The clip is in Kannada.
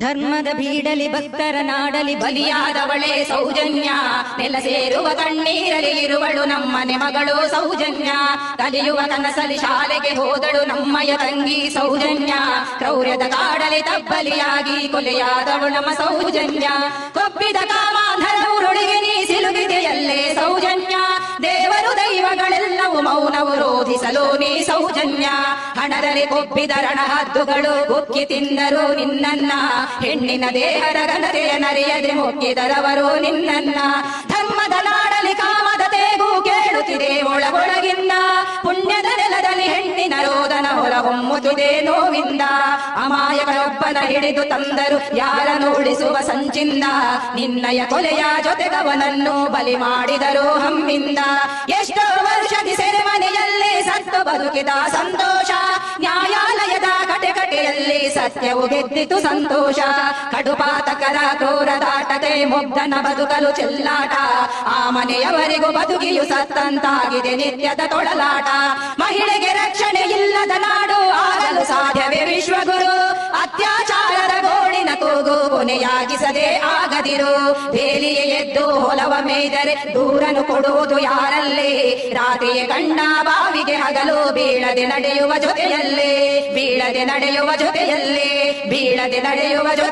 ಧರ್ಮದ ಬೀಡಲಿ ಭಕ್ತರ ನಾಡಲಿ ಬಲಿಯಾದವಳೇ ಸೌಜನ್ಯ ನೆಲ ಸೇರುವ ಕಣ್ಣೀರಲಿ ಇರುವಳು ನಮ್ಮನೆ ಮಗಳು ಸೌಜನ್ಯ ಕಲಿಯುವ ಕನಸಲಿ ಶಾಲೆಗೆ ಹೋದಳು ನಮ್ಮಯ ತಂಗಿ ಸೌಜನ್ಯ ಕ್ರೌರ್ಯದ ಕಾಡಲಿ ತಬ್ಬಲಿಯಾಗಿ ಕೊಲೆಯಾದಳು ನಮ್ಮ ಸೌಜನ್ಯ ಕೊಬ್ಬಿದ ಕಾಮಾಂಧರ ಉರುಳಿಗೆ ನೀ ಸಿಲುಕಿದೆಯಲ್ಲೇ ಸೌಜನ್ಯ ದೇವರು ದೈವಗಳೆಲ್ಲವೂ ಮೌನವು ರೋಧಿಸಲು ನೀ ಸೌಜನ್ಯ ಹಣದಲ್ಲಿ ಕೊಬ್ಬಿದ ರಣಹದ್ದುಗಳು ಉಕ್ಕಿ ತಿಂದರು ನಿನ್ನನ್ನ ಹೆಣ್ಣಿನ ದೇಹದ ಘನತೆಯ ನರಿಯದೆ ಮೊಕ್ಕಿದರವರು ನಿನ್ನನ್ನ ಧರ್ಮದ ನಾಡಲಿ ಕಾಮದ ತೇಗು ಕೇಳುತ್ತಿದೆ ಒಳಗೊಳಗಿಂದ ಪುಣ್ಯದ ನೆಲದಲ್ಲಿ ಹೆಣ್ಣಿನ ರೋದನ ಹೊರ ಹೊಮ್ಮುತ್ತಿದೆ ನೋವಿಂದ ಅಮಾಯಕರೊಬ್ಬನ ಹಿಡಿದು ತಂದರು ಯಾರನ್ನು ಉಳಿಸುವ ಸಂಚಿಂದ ನಿನ್ನಯ ಕೊಲೆಯ ಜೊತೆಗವನನ್ನು ಬಲಿ ಮಾಡಿದರು ಹಮ್ಮಿಂದ ಎಷ್ಟೋ ವರ್ಷದಿ ಸೆರೆಮನೆಯಲ್ಲಿ ಸತ್ತು ಬದುಕಿದ ಸಂತೋಷ ನ್ಯಾಯಾಲಯದ ಕಟೆಕಟೆಯಲ್ಲಿ ಸತ್ಯವು ಗೆದ್ದಿತು ಸಂತೋಷ ಕಡುಪಾತಕರ ಕ್ರೂರದಾಟತೆ ಮುಗ್ಧನ ಬದುಕಲು ಚೆಲ್ಲಾಟ ಆ ಮನೆಯವರಿಗೂ ಬದುಕಿಯು ಸತ್ತಂತಾಗಿದೆ ನಿತ್ಯದ ತೊಳಲಾಟ ಮಹಿಳೆಗೆ ರಕ್ಷಣೆ ಇಲ್ಲದ ನಾಡು ಆಗಲು ಸಾಧ್ಯವೇ ವಿಶ್ವಗುರು ಅತ್ಯಾಚಾರದ ಗೋಳಿನ ಕೂಗು ಕೊನೆಯಾಗಿಸದೆ ಆಗದಿರು ಬೇಲಿಯೇ ಎದ್ದು ಹೊಲವ ಮೇದರೆ ದೂರನು ಕೊಡುವುದು ಯಾರಲ್ಲಿ ರಾತ್ರಿಯ ಗಂಡ ಬಾವಿಗೆ ಹಗಲು ಬೀಳದೆ ನಡೆಯುವ ಜೊತೆಯಲ್ಲೇ ಬೀಳದೆ ನಡೆಯುವ ಜೊತೆಯಲ್ಲೇ ಬೀಳದೆ ನಡೆಯುವ ಜೊತೆ